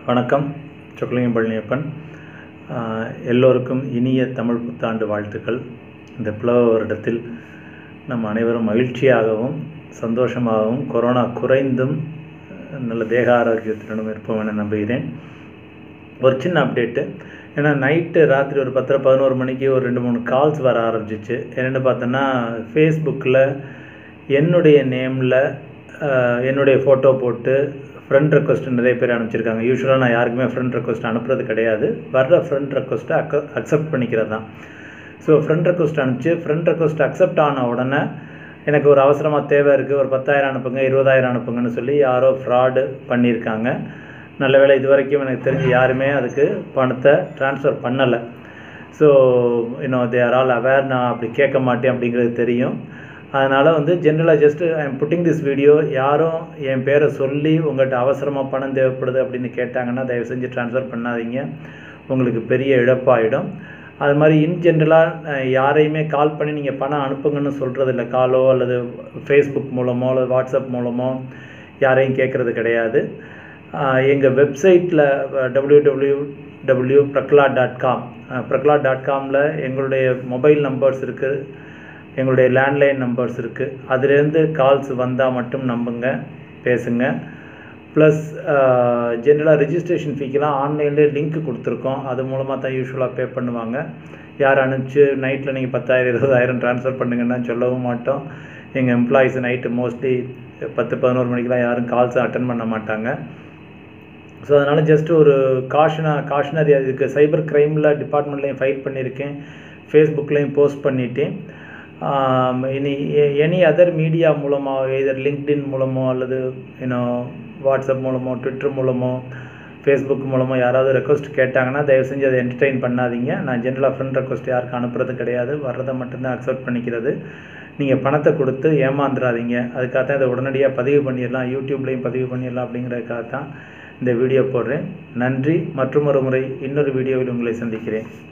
வணக்கம் சொக்கலிங்கம் பழனியப்பன் ஆஹ் எல்லோருக்கும் இனிய தமிழ் புத்தாண்டு வாழ்த்துக்கள் இந்த பிளவ வருடத்தில் நம் அனைவரும் மகிழ்ச்சியாகவும் சந்தோஷமாகவும் கொரோனா குறைந்தும் நல்ல தேக ஆரோக்கியத்துடனும் இருப்போம் என நம்புகிறேன் ஒரு சின்ன அப்டேட்டு ஏன்னா நைட்டு ராத்திரி ஒரு பத்தரை பதினோரு மணிக்கு ஒரு ரெண்டு மூணு கால்ஸ் வர ஆரம்பிச்சிச்சு என்னென்னு பார்த்தோன்னா ஃபேஸ்புக்கில் என்னுடைய நேமில் என்னுடைய ஃபோட்டோ போட்டு ஃப்ரெண்ட் ரெக்வஸ்ட் நிறைய பேர் அனுப்பிச்சிருக்காங்க யூஸ்வலாக நான் யாருக்குமே ஃப்ரெண்ட் ரெக்வஸ்ட் அனுப்புறது கிடையாது வர்ற ஃப்ரெண்ட் ரெக்வஸ்ட்டை அக்க அக்செப்ட் பண்ணிக்கிறது தான் ஸோ ஃப்ரெண்ட் ரெக்வஸ்ட் அனுப்பிச்சு ஃப்ரெண்ட் ரெக்வஸ்ட் அக்செப்ட் ஆன உடனே எனக்கு ஒரு அவசரமாக தேவை இருக்குது ஒரு பத்தாயிரம் அனுப்புங்க இருபதாயிரம் அனுப்புங்கன்னு சொல்லி யாரோ ஃப்ராடு பண்ணியிருக்காங்க நல்ல வேளை இது வரைக்கும் எனக்கு தெரிஞ்சு யாருமே அதுக்கு பணத்தை ட்ரான்ஸ்ஃபர் பண்ணலை ஸோ இன்னும் தே ஆர் ஆல் அவேர் நான் அப்படி கேட்க மாட்டேன் அப்படிங்கிறது தெரியும் அதனால் வந்து ஜென்ரலாக just I am putting this video யாரும் என் பேரை சொல்லி உங்கள்கிட்ட அவசரமாக பணம் தேவைப்படுது அப்படின்னு கேட்டாங்கன்னா தயவு செஞ்சு ட்ரான்ஸ்ஃபர் பண்ணாதீங்க உங்களுக்கு பெரிய இழப்பாயிடும் அது மாதிரி இன் ஜென்ரலாக யாரையுமே கால் பண்ணி நீங்கள் பணம் அனுப்புங்கன்னு சொல்கிறது இல்லை காலோ அல்லது ஃபேஸ்புக் மூலமோ அல்லது வாட்ஸ்அப் மூலமோ யாரையும் கேட்குறது கிடையாது எங்கள் வெப்சைட்டில் W W W Prakla dot com Prakla dot காமில் எங்களுடைய மொபைல் நம்பர்ஸ் இருக்குது எங்களுடைய லேண்ட்லைன் நம்பர்ஸ் இருக்குது அதுலேருந்து கால்ஸ் வந்தால் மட்டும் நம்புங்க பேசுங்க ப்ளஸ் ஜென்ரலாக ரிஜிஸ்ட்ரேஷன் ஃபீக்கெலாம் ஆன்லைன்லேயே லிங்க் கொடுத்துருக்கோம் அது மூலமாக தான் யூஸ்வலாக பே பண்ணுவாங்க யார் அனுப்பிச்சு நைட்டில் நீங்கள் பத்தாயிரம் இருபதாயிரம் ட்ரான்ஸ்ஃபர் பண்ணுங்கன்னா சொல்லவும் மாட்டோம் எங்கள் எம்ப்ளாயீஸ் நைட்டு மோஸ்ட்லி பத்து பதினோரு மணிக்கெலாம் யாரும் கால்ஸ் அட்டன் பண்ண மாட்டாங்க ஸோ அதனால் ஜஸ்ட் ஒரு காஷனா காஷனரி அதுக்கு சைபர் க்ரைமில் டிபார்ட்மெண்ட்லேயும் ஃபைட் பண்ணியிருக்கேன் ஃபேஸ்புக்லேயும் போஸ்ட் பண்ணிட்டேன் இனி எனி அதர் மீடியா மூலமாக எதர் லிங்க்டின் மூலமோ அல்லது இன்னும் வாட்ஸ்அப் மூலமோ ட்விட்டர் மூலமோ ஃபேஸ்புக் மூலமோ யாராவது ரெக்வஸ்ட் கேட்டாங்கன்னா தயவு செஞ்சு அதை என்டர்டெயின் பண்ணாதீங்க நான் ஜென்ரலாக ஃப்ரெண்ட் ரெக்வஸ்ட் யாருக்கும் அனுப்புறது கிடையாது வர்றதை மட்டும்தான் அக்செப்ட் பண்ணிக்கிறது நீங்கள் பணத்தை கொடுத்து ஏமாந்துடாதீங்க அதுக்காக தான் இதை உடனடியாக பதிவு பண்ணிடலாம் யூடியூப்லேயும் பதிவு பண்ணிடலாம் அப்படிங்கிறதுக்காக தான் இந்த வீடியோ போடுறேன் நன்றி மற்றும் ஒரு முறை இன்னொரு வீடியோவில் உங்களை சந்திக்கிறேன்